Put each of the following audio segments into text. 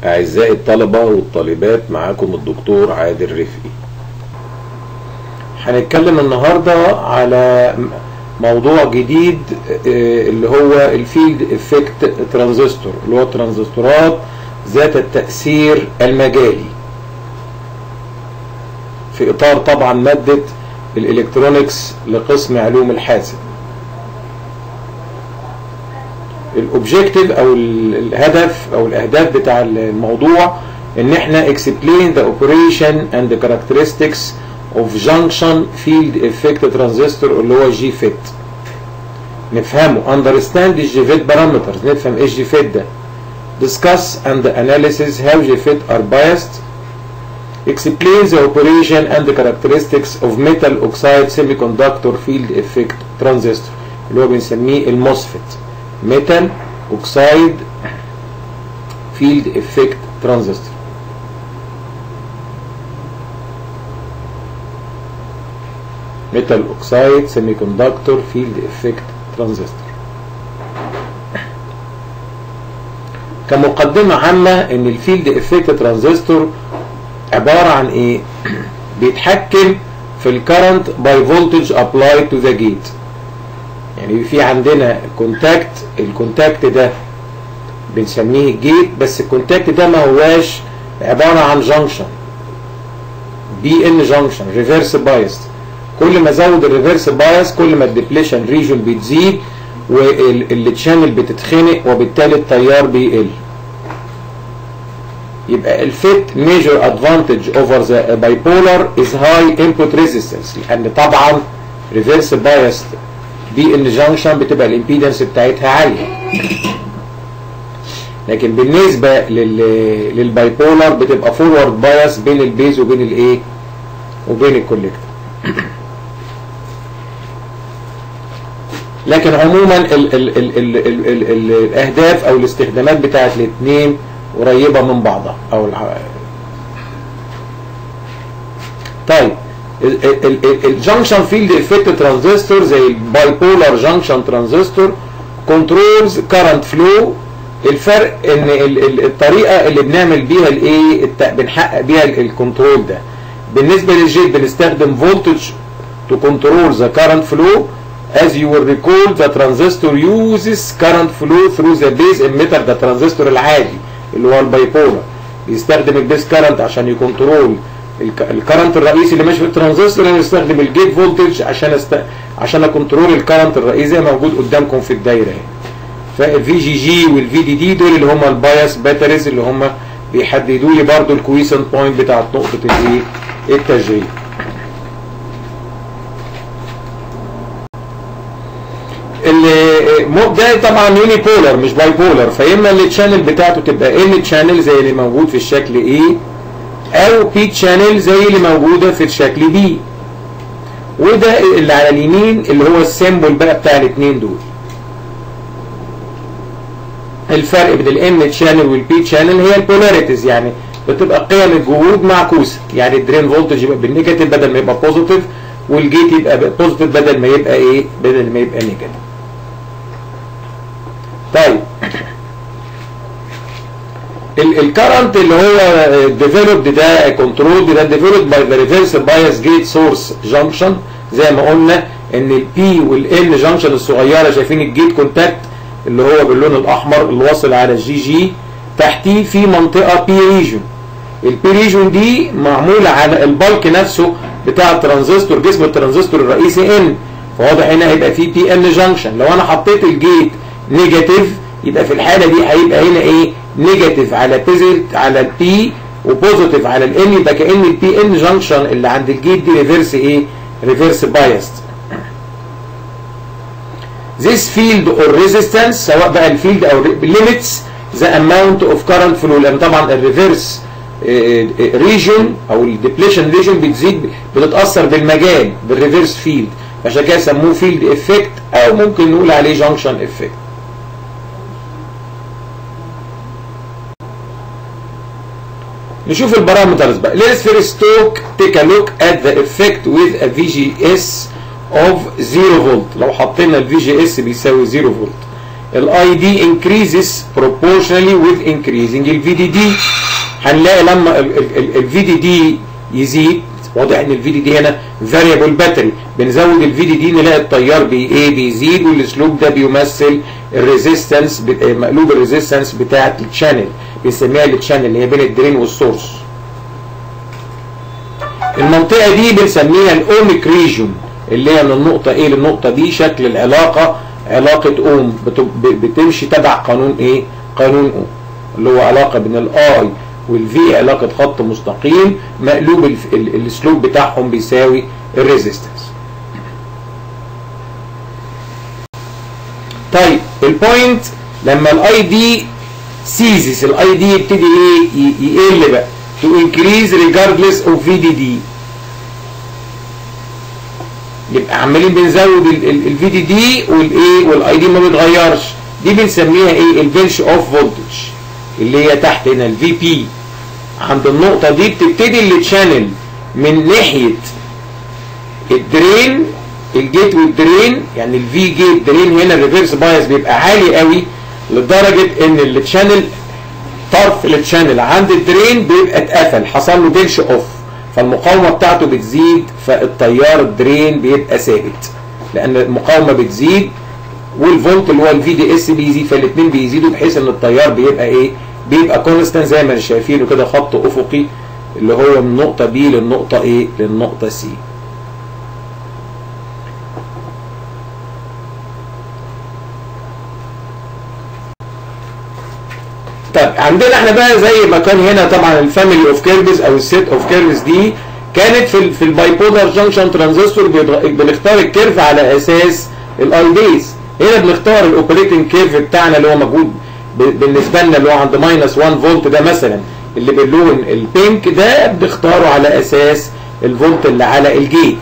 أعزائي الطلبة والطالبات معاكم الدكتور عادل رفقي هنتكلم النهاردة على موضوع جديد اللي هو الفيلد افكت ترانزستور اللي هو الترانزستورات ذات التأثير المجالي في إطار طبعا مادة الإلكترونيكس لقسم علوم الحاسب الاوبجيكتيف او الهدف او الاهداف بتاع الموضوع ان احنا explain the operation and the characteristics of junction field effect transistor اللي هو جي فيت نفهمه understand الجي فيت parameters نفهم ايه الجي فيت ده discuss and analysis how جي فيت are biased explain the operation and the characteristics of metal oxide semiconductor field effect transistor اللي هو بنسميه الموسفيت metal oxide field effect transistor metal oxide semiconductor field effect transistor كمقدمة عامة ان الفيلد افكت ترانزستور عبارة عن ايه بيتحكم في الكرنت باي فولتج ابلايد تو ذا جيت يعني في عندنا كونتاكت الكونتاكت ده بنسميه الجيت بس الكونتاكت ده ما هواش عبارة عن جنكشن بي ان جنكشن ريفرس بايس كل ما زود الريفرس بايس كل ما الديبليشن ريجون بتزيد والتشانل بتتخنق وبالتالي التيار بيقل يبقى الفيت ميجر ادفانتج اوفر ذا بايبولار از هاي انبوت ريزيستنس لان طبعا ريفرس بايس دي ان جانكشن بتبقى الامبيدنس بتاعتها عاليه لكن بالنسبه لل للبايبولار بتبقى فورورد بايس بين البيز وبين الايه وبين الكوليكتور لكن عموما ال ال ال ال ال ال ال الاهداف او الاستخدامات بتاعت الاثنين قريبه من بعضها او طيب الجنكشن فيلد افكت ترانزستور زي الباي بولار جنكشن ترانزستور كنترولز كارنت فلو الفرق ان الطريقه اللي بنعمل بيها الايه بنحقق بيها الكنترول ده بالنسبه للجيت بنستخدم فولتج to control the current flow as you will recall the transistor uses current flow through the base emitter ده الترانزستور العادي اللي هو البايبولار بيستخدم البيس كارنت عشان يكنترول الكرنت الرئيسي اللي ماشي في الترانزستور انا بستخدم الجيت فولتج عشان است... عشان اكنترول الكرنت الرئيسي موجود قدامكم في الدايره اهي فالفي جي جي والفي دي دي دول اللي هم البايس باتريز اللي هم بيحددوا لي برده الكويسنت بوينت بتاعت نقطه الايه التشغيل ده طبعا يوني بولر مش باي بولر فاما التشانل بتاعته تبقى ان تشانل زي اللي موجود في الشكل ايه او بي تشانل زي اللي موجودة في الشكل بي وده اللي على اليمين اللي هو السيمبل بقى بتاع الاثنين دول الفرق بين الان تشانل والبي تشانل هي البولاريتيز يعني بتبقى قيم الجهود معكوسه يعني الدرين فولتج يبقى بالنيجاتيف بدل ما يبقى بوزيتيف والجيت يبقى بوزيتيف بدل ما يبقى ايه بدل ما يبقى نيجاتيف طيب الكرنت اللي هو ديفلوبد ده كنترول ده ديفلوبد باي ذا ريفرس بايس جيت سورس جانكشن زي ما قلنا ان البي والان جانكشن الصغيره شايفين الجيت كونتاكت اللي هو باللون الاحمر اللي واصل على الجي جي تحتيه في منطقه بي ريجون البي ريجون دي معموله على البلك نفسه بتاع الترانزستور جسم الترانزستور الرئيسي ان فواضح هنا هيبقى في بي ان جانكشن لو انا حطيت الجيت نيجاتيف يبقى في الحالة دي هيبقى هنا ايه نيجاتيف على بيزيت على البي وبوزيتيف على الان يبقى كأن البي ان جانكشن اللي عند الجيت دي ريفرس ايه ريفرس بايست this field or resistance سواء بقى الفيلد او limits the amount of current flow لان طبعا الريفرس ريجن او الديبليشن ريجن بتزيد بتتاثر بالمجال بالريفرس فيلد عشان كده سموه فيلد افكت او ممكن نقول عليه جانكشن افكت نشوف البارامترز بقى let's first talk take a look at the effect with a VGS of 0 فولت لو حطينا ال VGS بيساوي 0 فولت ال ID increases proportionally with increasing ال VDD هنلاقي لما الفي دي دي يزيد واضح ان الفي دي دي هنا فاريبل باتري بنزود الفي دي دي نلاقي التيار بي ايه بيزيد والاسلوب ده بيمثل الريزيستنس مقلوب الريزيستنس بتاعه الشانل بنسميها التشانل اللي هي بين الدرين والسورس المنطقه دي بنسميها الاوميك ريجون اللي هي من النقطه ايه للنقطه بي شكل العلاقه علاقه اوم بتمشي تبع قانون ايه قانون اوم اللي هو علاقه بين الاي والفي علاقة خط مستقيم مقلوب الاسلوب بتاعهم بيساوي الريزيستنس طيب البوينت لما الاي دي سيزس الاي دي يبتدي ايه يقل بقى to increase regardless of VDD يبقى عمالين بنزود الفي دي دي والايه والاي دي ما بيتغيرش دي بنسميها ايه البنش اوف فولتج اللي هي تحت هنا الفي بي عند النقطة دي بتبتدي التشانل من ناحية الدرين الجيت والدرين يعني الفي جيت درين هنا الريفرس بايس بيبقى عالي قوي لدرجة ان التشانل طرف التشانل عند الدرين بيبقى اتقفل حصل له بنش اوف فالمقاومة بتاعته بتزيد فالتيار الدرين بيبقى ثابت لان المقاومة بتزيد والفولت اللي هو الفي دي اس بيزيد فالاثنين بيزيدوا بحيث ان التيار بيبقى ايه بيبقى كونستنت زي ما شايفينه كده خط افقي اللي هو من نقطة بي للنقطة ايه للنقطة سي طيب عندنا احنا بقى زي ما كان هنا طبعا الفاميلي اوف كيرفز او السيت اوف كيرفز دي كانت في ال في الباي بولار جانكشن ترانزستور بنختار الكيرف على اساس الاي بيز هنا بنختار الاوبريتنج كيرف بتاعنا اللي هو موجود بالنسبه لنا اللي هو عند ماينس 1 فولت ده مثلا اللي باللون البينك ده بنختاره على اساس الفولت اللي على الجيت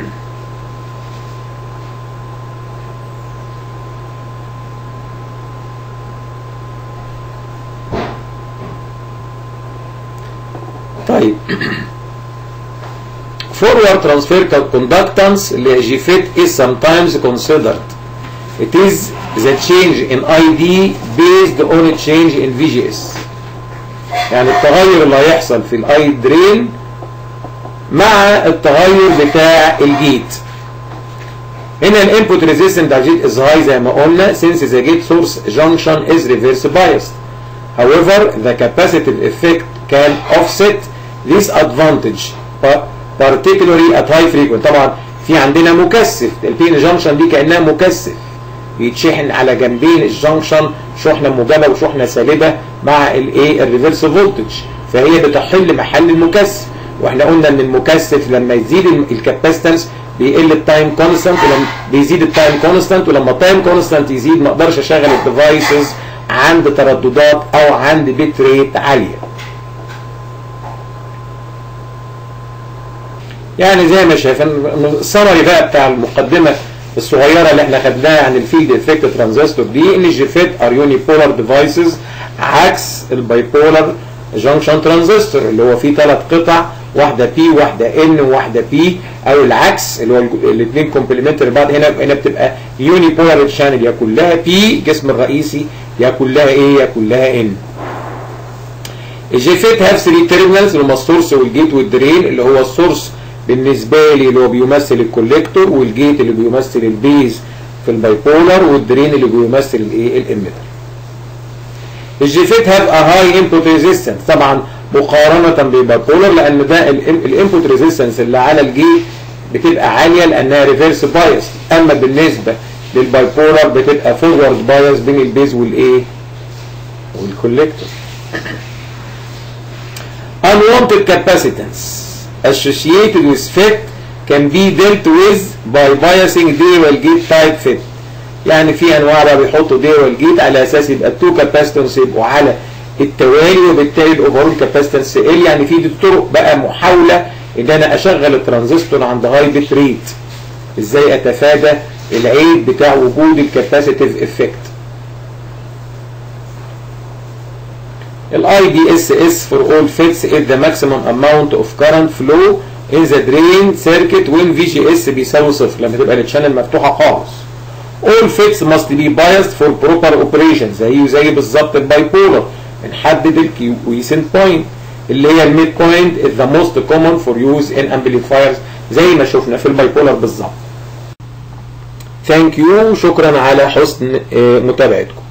طيب forward transfer conductance اللي هي جيفيت is sometimes considered it is the change in ID based on a change in VGS يعني التغير اللي هيحصل في الاي درين مع التغير بتاع الجيت هنا الانبوت ريزيستنت على الجيت از هاي زي ما قلنا since the gate source junction is reverse biased however the capacitive effect can offset this advantage particularly at high frequency طبعا في عندنا مكثف البين جانكشن دي كانها مكثف بيتشحن على جنبين الجنكشن شحنه موجبه وشحنه سالبه مع الايه الريفرس فولتج فهي بتحل محل المكثف واحنا قلنا ان المكثف لما يزيد الكاباسيتنس بيقل التايم كونستانت ولما بيزيد التايم كونستانت ولما التايم كونستانت يزيد ما اقدرش اشغل الديفايسز عند ترددات او عند بيت ريت عاليه يعني زي ما شايفين السمري بقى بتاع المقدمه الصغيره اللي احنا خدناها عن الفيلد افكت ترانزستور دي ان الجيفيت ار يوني بولار ديفايسز عكس الباي بولار جانكشن ترانزستور اللي هو فيه ثلاث قطع واحده بي واحده ان وواحده بي او العكس اللي هو الاثنين كومبلمنتري بعض هنا هنا بتبقى يوني بولار شانل يا كلها بي الجسم الرئيسي يا كلها ايه يا كلها ان الجيفيت هاف 3 تيرمينالز اللي هم السورس والجيت والدرين اللي هو السورس بالنسبة لي اللي هو بيمثل الكوليكتور والجيت اللي بيمثل البيز في البايبولر والدرين اللي بيمثل الايه الاميتر الجيفيت هاف ا هاي انبوت ريزيستنس طبعا مقارنة بالبايبولر لان ده الانبوت ريزيستنس اللي على الجيت بتبقى عالية لانها ريفيرس بايس اما بالنسبة للبايبولر بتبقى فورورد بايس بين البيز والايه والكوليكتور unwanted capacitance associated with FET can be dealt with by biasing dual gate type FET يعني في انواع بقى بيحطوا dual gate على اساس يبقى التو كاباسيتنس يبقوا على التوالي وبالتالي الاوفرول كاباسيتنس ال يعني في دي طرق بقى محاوله ان انا اشغل الترانزستور عند هاي بيت ريت ازاي اتفادى العيب بتاع وجود الكاباسيتيف افكت الاي دي اس اس for all fits is the maximum amount of current flow in the drain circuit when VGS بيساوي صفر لما تبقى التشانل مفتوحه خالص all fits must be biased for proper operation زيه زي بالظبط الباي بولر بنحدد الكيوكويسنت بوينت اللي هي الميد بوينت is the most common for use in amplifiers زي ما شفنا في البايبولار بالظبط ثانك يو شكرا على حسن متابعتكم